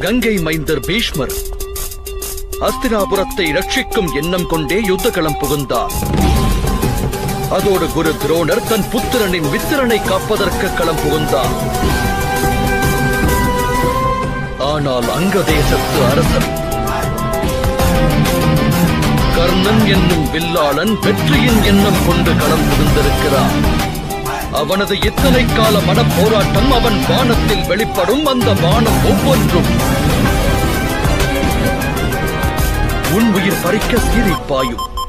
கங்கை மைந்தர் பீஷ்மர் அஸ்தினாபுரத்தை ரட்சிக்கும் எண்ணம் கொண்டே யுத்தகளம் புகுந்தார் அதோடு குரு துரோணர் தன் புத்திரனின் வித்திரனை காப்பதற்கு களம் புகுந்தார் ஆனால் அங்க தேசத்து அரசன் கர்ணன் என்னும் வில்லாளன் வெற்றியின் எண்ணம் கொண்டு களம் புகுந்திருக்கிறான் அவனது இத்தனை கால மனப் போராட்டம் அவன் வானத்தில் வெளிப்படும் அந்த வானம் ஒவ்வொன்றும் உன் உயிர் பறிக்க சீறிப் பாயும்